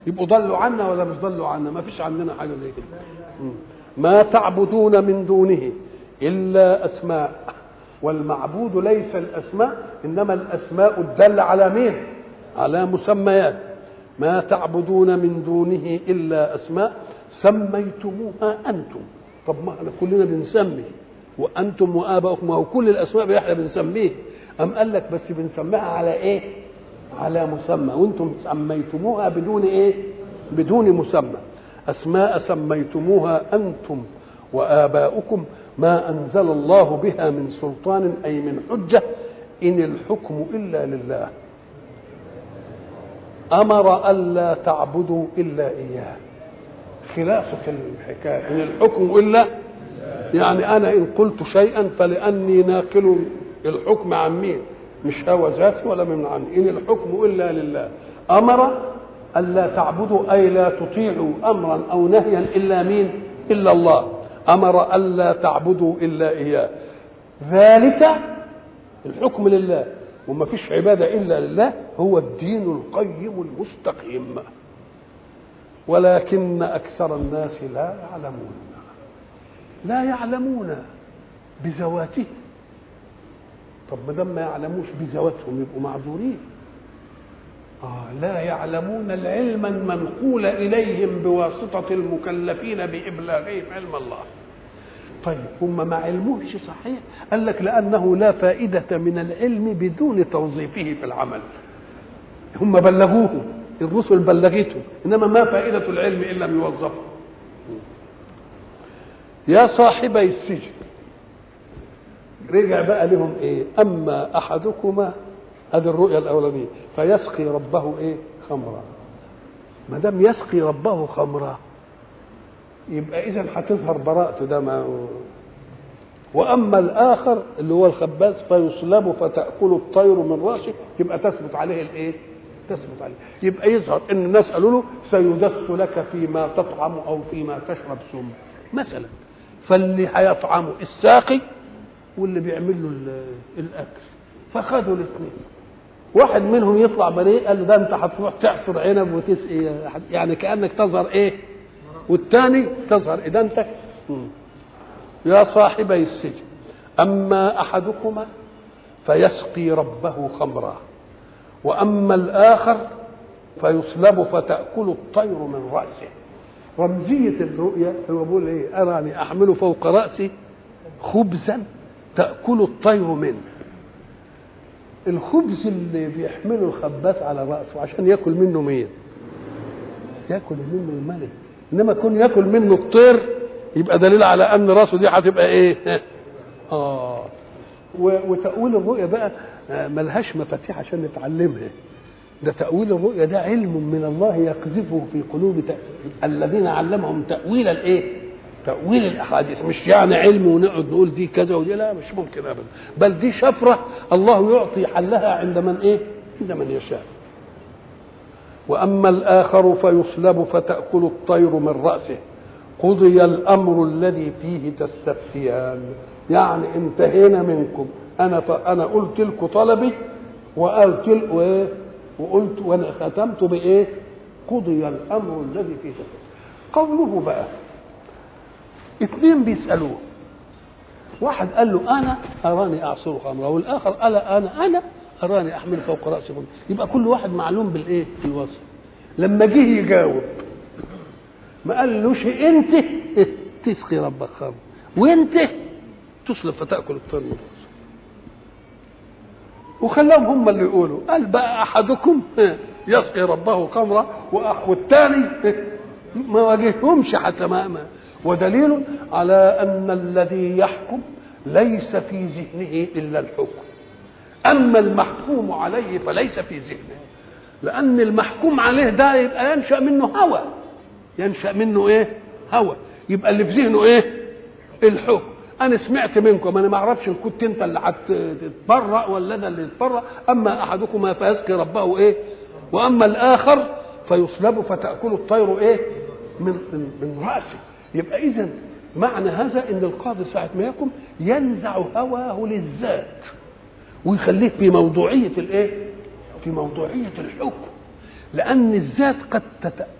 يبقوا ضلوا عنا ولا مش ضلوا عنا ما فيش عندنا حاجه زي كده مم. ما تعبدون من دونه الا اسماء والمعبود ليس الاسماء انما الاسماء الدل على مين على مسميات ما تعبدون من دونه الا اسماء سميتموها انتم طب ما احنا كلنا بنسمي وانتم واباؤكم وهو كل الاسماء احنا بنسميه ام قال لك بس بنسميها على ايه على مسمى وانتم سميتموها بدون ايه بدون مسمى اسماء سميتموها انتم واباؤكم ما انزل الله بها من سلطان اي من حجه ان الحكم الا لله امر الا تعبدوا الا اياه خلافه الحكايه ان الحكم الا يعني انا ان قلت شيئا فلاني ناقل الحكم عن مين مش هوى ذاتي ولا من عني ان الحكم الا لله امر الا تعبدوا اي لا تطيعوا امرا او نهيا الا مين الا الله امر الا تعبدوا الا اياه ذلك الحكم لله وما فيش عباده الا لله هو الدين القيم المستقيم ولكن اكثر الناس لا يعلمون لا يعلمون بذواته طب ما دام ما يعلموش بذواتهم يبقوا معذورين آه لا يعلمون العلم المنقول إليهم بواسطة المكلفين بإبلاغهم علم الله طيب هم ما علموش صحيح قال لك لأنه لا فائدة من العلم بدون توظيفه في العمل هم بلغوه الرسل بلغته إنما ما فائدة العلم إن لم يوظفه يا صاحبي السجن رجع بقى لهم ايه اما احدكما هذه الرؤيا الاولانيه فيسقي ربه ايه خمرا ما دام يسقي ربه خمرا يبقى اذا هتظهر براءته ده ما واما الاخر اللي هو الخباز فيصلب فتاكل الطير من راسه تبقى تثبت عليه الايه تثبت عليه يبقى يظهر ان الناس قالوا له سيدس لك فيما تطعم او فيما تشرب سم مثلا فاللي هيطعمه الساقي واللي بيعمل له الاكل فخدوا الاثنين واحد منهم يطلع بريء قال له ده انت هتروح تعصر عنب وتسقي يعني كانك تظهر ايه والثاني تظهر ادانتك يا صاحبي السجن اما احدكما فيسقي ربه خمرا واما الاخر فيصلب فتاكل الطير من راسه رمزيه الرؤيا هو بيقول ايه اراني احمل فوق راسي خبزا تأكل الطير منه الخبز اللي بيحمله الخباز على رأسه عشان ياكل منه مين ياكل منه الملك انما كون ياكل منه الطير يبقى دليل على ان راسه دي هتبقى ايه اه وتأويل الرؤيا بقى ملهاش مفاتيح عشان نتعلمها ده تأويل الرؤيا ده علم من الله يقذفه في قلوب الذين علمهم تأويل الايه تأويل الأحاديث مش يعني علم ونقعد نقول دي كذا ودي لا مش ممكن أبدا بل دي شفرة الله يعطي حلها عند من إيه؟ عند من يشاء وأما الآخر فيصلب فتأكل الطير من رأسه قضي الأمر الذي فيه تستفتيان يعني انتهينا منكم أنا أنا قلت لكم طلبي وقلت وإيه؟ وقلت وأنا ختمت بإيه؟ قضي الأمر الذي فيه تستفتيان قوله بقى اثنين بيسألوه واحد قال له أنا أراني أعصر خمرا والآخر قال أنا أنا أراني أحمل فوق رأسي خمرا يبقى كل واحد معلوم بالإيه بالوصف لما جه يجاوب ما قالوش أنت تسقي ربك خمر وأنت تصلب فتأكل الطير من رأسه وخلاهم هم اللي يقولوا قال بقى أحدكم يسقي ربه خمرا والثاني ما واجههمش حتى ما ودليل على ان الذي يحكم ليس في ذهنه الا الحكم اما المحكوم عليه فليس في ذهنه لان المحكوم عليه ده يبقى ينشا منه هوى ينشا منه ايه هوى يبقى اللي في ذهنه ايه الحكم انا سمعت منكم انا ما اعرفش ان كنت انت اللي هتتبرأ ولا انا اللي اتبرأ اما احدكما فيسقي ربه ايه واما الاخر فيصلب فتاكل الطير ايه من من, من راسه يبقى اذا معنى هذا ان القاضي ساعه ما يحكم ينزع هواه للذات ويخليه في موضوعيه الايه في موضوعيه الحكم لان الذات قد تت...